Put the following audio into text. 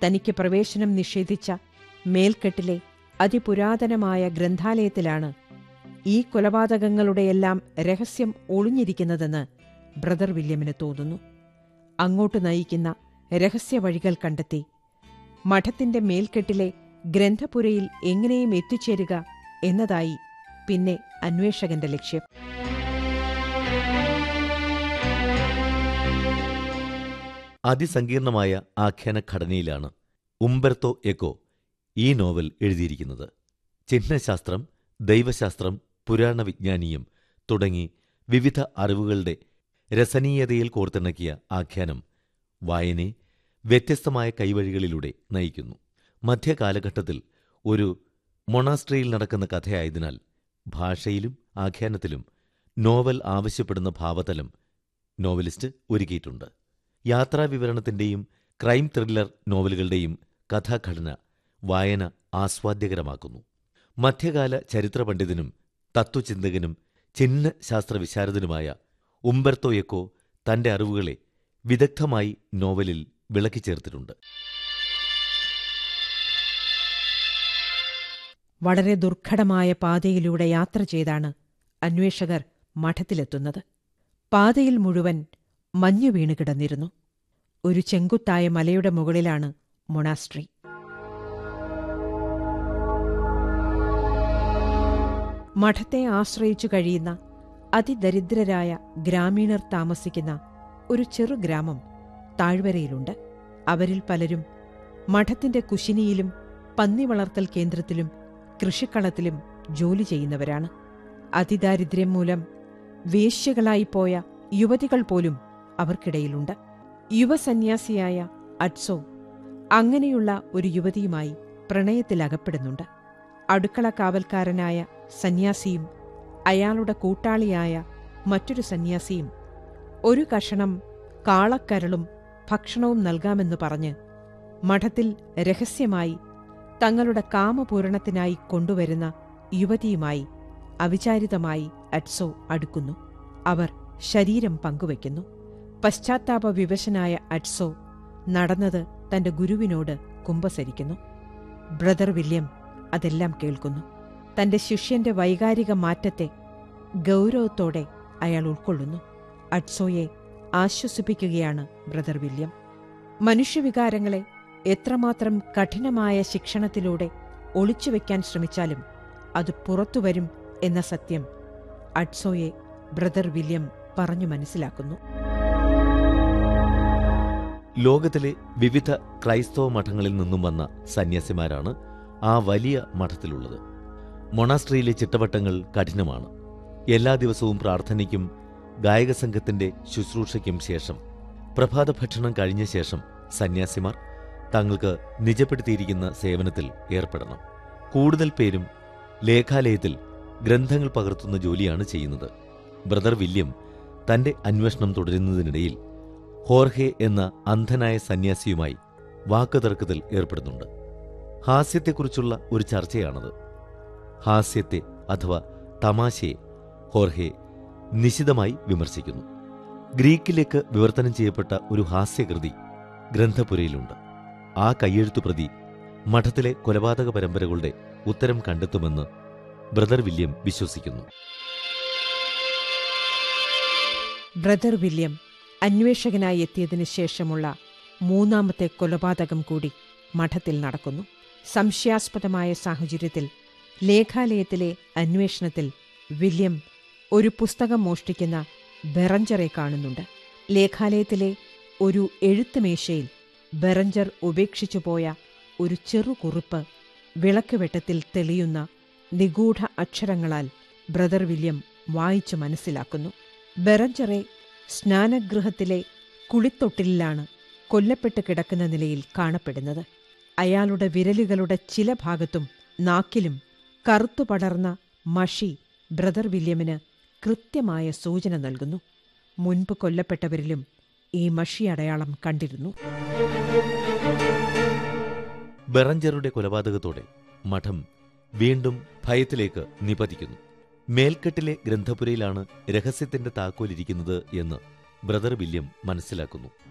തനിക്ക് പ്രവേശനം നിഷേധിച്ച മേൽക്കെട്ടിലെ അതിപുരാതനമായ ഗ്രന്ഥാലയത്തിലാണ് ഈ കൊലപാതകങ്ങളുടെയെല്ലാം രഹസ്യം ഒളിഞ്ഞിരിക്കുന്നതെന്ന് ബ്രദർ വില്യമിന് തോന്നുന്നു അങ്ങോട്ട് നയിക്കുന്ന രഹസ്യ വഴികൾ കണ്ടെത്തി മഠത്തിന്റെ മേൽക്കെട്ടിലെ ഗ്രന്ഥപുരയിൽ എങ്ങനെയും എത്തിച്ചേരുക എന്നതായി പിന്നെ അന്വേഷകന്റെ ലക്ഷ്യം അതിസങ്കീർണമായ ആഖ്യാനഘടനയിലാണ് ഉംബർത്തോ എക്കോ ഈ നോവൽ എഴുതിയിരിക്കുന്നത് ചിഹ്നശാസ്ത്രം ദൈവശാസ്ത്രം പുരാണ വിജ്ഞാനീയം തുടങ്ങി വിവിധ അറിവുകളുടെ രസനീയതയിൽ കോർത്തിണക്കിയ ആഖ്യാനം വായനയെ വ്യത്യസ്തമായ കൈവഴികളിലൂടെ നയിക്കുന്നു മധ്യകാലഘട്ടത്തിൽ ഒരു മൊണാസ്ട്രിയിൽ നടക്കുന്ന കഥയായതിനാൽ ഭാഷയിലും ആഖ്യാനത്തിലും നോവൽ ആവശ്യപ്പെടുന്ന ഭാവതലം നോവലിസ്റ്റ് ഒരുക്കിയിട്ടുണ്ട് യാത്രാവിവരണത്തിന്റെയും ക്രൈം ത്രില്ലർ നോവലുകളുടെയും കഥാഘടന വായന ആസ്വാദ്യകരമാക്കുന്നു മധ്യകാല ചരിത്ര പണ്ഡിതനും തത്വചിന്തകനും ചിഹ്ന ശാസ്ത്ര വിശാരദനുമായ ഉംബർത്തോ എക്കോ തന്റെ അറിവുകളെ വിദഗ്ധമായി നോവലിൽ വിളക്കിച്ചേർത്തിട്ടുണ്ട് വളരെ ദുർഘടമായ പാതയിലൂടെ യാത്ര ചെയ്താണ് അന്വേഷകർ മഠത്തിലെത്തുന്നത് പാതയിൽ മുഴുവൻ മഞ്ഞു വീണ് കിടന്നിരുന്നു ഒരു ചെങ്കുത്തായ മലയുടെ മുകളിലാണ് മൊണാസ്ട്രി മഠത്തെ ആശ്രയിച്ചു കഴിയുന്ന അതിദരിദ്രരായ ഗ്രാമീണർ താമസിക്കുന്ന ഒരു ചെറു ഗ്രാമം താഴ്വരയിലുണ്ട് അവരിൽ പലരും മഠത്തിന്റെ കുശിനിയിലും പന്നി വളർത്തൽ കേന്ദ്രത്തിലും കൃഷിക്കളത്തിലും ജോലി ചെയ്യുന്നവരാണ് അതിദാരിദ്ര്യം മൂലം വേശ്യകളായി പോയ യുവതികൾ പോലും അവർക്കിടയിലുണ്ട് യുവസന്യാസിയായ അഡ്സോ അങ്ങനെയുള്ള ഒരു യുവതിയുമായി പ്രണയത്തിലകപ്പെടുന്നുണ്ട് അടുക്കള കാവൽക്കാരനായ സന്യാസിയും അയാളുടെ കൂട്ടാളിയായ മറ്റൊരു സന്യാസിയും ഒരു കഷണം കാളക്കരളും ഭക്ഷണവും നൽകാമെന്ന് പറഞ്ഞ് മഠത്തിൽ രഹസ്യമായി തങ്ങളുടെ കാമപൂരണത്തിനായി കൊണ്ടുവരുന്ന യുവതിയുമായി അവിചാരിതമായി അഡ്സോ അടുക്കുന്നു അവർ ശരീരം പങ്കുവയ്ക്കുന്നു പശ്ചാത്താപ വിവശനായ അഡ്സോ നടന്നത് തന്റെ ഗുരുവിനോട് കുമ്പസരിക്കുന്നു ബ്രദർ വില്യം അതെല്ലാം കേൾക്കുന്നു തന്റെ ശിഷ്യന്റെ വൈകാരിക മാറ്റത്തെ ഗൗരവത്തോടെ അയാൾ ഉൾക്കൊള്ളുന്നു അഡ്സോയെ ആശ്വസിപ്പിക്കുകയാണ് ബ്രദർ വില്യം മനുഷ്യവികാരങ്ങളെ എത്രമാത്രം കഠിനമായ ശിക്ഷണത്തിലൂടെ ഒളിച്ചുവെക്കാൻ ശ്രമിച്ചാലും അത് പുറത്തുവരും എന്ന സത്യം അഡ്സോയെ ബ്രദർ വില്യം പറഞ്ഞു മനസ്സിലാക്കുന്നു ലോകത്തിലെ വിവിധ ക്രൈസ്തവ മഠങ്ങളിൽ നിന്നും വന്ന സന്യാസിമാരാണ് ആ വലിയ മഠത്തിലുള്ളത് മൊണാസ്ട്രിയിലെ ചിട്ടവട്ടങ്ങൾ കഠിനമാണ് എല്ലാ ദിവസവും പ്രാർത്ഥനയ്ക്കും ഗായകസംഘത്തിന്റെ ശുശ്രൂഷയ്ക്കും ശേഷം പ്രഭാത ഭക്ഷണം കഴിഞ്ഞ ശേഷം സന്യാസിമാർ തങ്ങൾക്ക് നിജപ്പെടുത്തിയിരിക്കുന്ന സേവനത്തിൽ ഏർപ്പെടണം കൂടുതൽ പേരും ലേഖാലയത്തിൽ ഗ്രന്ഥങ്ങൾ പകർത്തുന്ന ജോലിയാണ് ചെയ്യുന്നത് ബ്രദർ വില്യം തന്റെ അന്വേഷണം തുടരുന്നതിനിടയിൽ ഹോർഹെ എന്ന അന്ധനായ സന്യാസിയുമായി വാക്കുതർക്കത്തിൽ ഏർപ്പെടുന്നുണ്ട് ഹാസ്യത്തെക്കുറിച്ചുള്ള ഒരു ചർച്ചയാണത് ഹാസ്യത്തെ അഥവാ തമാശയെ ഹോർഹെ നിശിതമായി വിമർശിക്കുന്നു ഗ്രീക്കിലേക്ക് വിവർത്തനം ചെയ്യപ്പെട്ട ഒരു ഹാസ്യകൃതി ഗ്രന്ഥപുരയിലുണ്ട് ആ കയ്യെഴുത്തു പ്രതി മഠത്തിലെ കൊലപാതക പരമ്പരകളുടെ ഉത്തരം കണ്ടെത്തുമെന്ന് ബ്രദർ വില്യം വിശ്വസിക്കുന്നു ബ്രദർ വില്യം അന്വേഷകനായി എത്തിയതിനു ശേഷമുള്ള മൂന്നാമത്തെ കൊലപാതകം കൂടി മഠത്തിൽ നടക്കുന്നു സംശയാസ്പദമായ സാഹചര്യത്തിൽ ലേഖാലയത്തിലെ അന്വേഷണത്തിൽ വില്യം ഒരു പുസ്തകം മോഷ്ടിക്കുന്ന ബെറഞ്ചറെ കാണുന്നുണ്ട് ലേഖാലയത്തിലെ ഒരു എഴുത്തുമേശയിൽ ബെറഞ്ചർ ഉപേക്ഷിച്ചു പോയ ഒരു ചെറു കുറിപ്പ് വിളക്ക് വെട്ടത്തിൽ തെളിയുന്ന നിഗൂഢ അക്ഷരങ്ങളാൽ ബ്രദർ വില്യം വായിച്ചു മനസ്സിലാക്കുന്നു ബെറഞ്ചറെ സ്നാനഗൃഹത്തിലെ കുളിത്തൊട്ടിലാണ് കൊല്ലപ്പെട്ട് കിടക്കുന്ന നിലയിൽ കാണപ്പെടുന്നത് അയാളുടെ വിരലുകളുടെ ചില ഭാഗത്തും നാക്കിലും കറുത്തു പടർന്ന മഷി ബ്രദർ വില്യമിന് കൃത്യമായ സൂചന നൽകുന്നു മുൻപ് കൊല്ലപ്പെട്ടവരിലും ഈ മഷി അടയാളം കണ്ടിരുന്നു ബെറഞ്ചറുടെ കൊലപാതകത്തോടെ മഠം വീണ്ടും ഭയത്തിലേക്ക് നിപതിക്കുന്നു മേൽക്കെട്ടിലെ ഗ്രന്ഥപുരയിലാണ് രഹസ്യത്തിന്റെ താക്കോലിരിക്കുന്നത് എന്ന് ബ്രദർ വില്യം മനസ്സിലാക്കുന്നു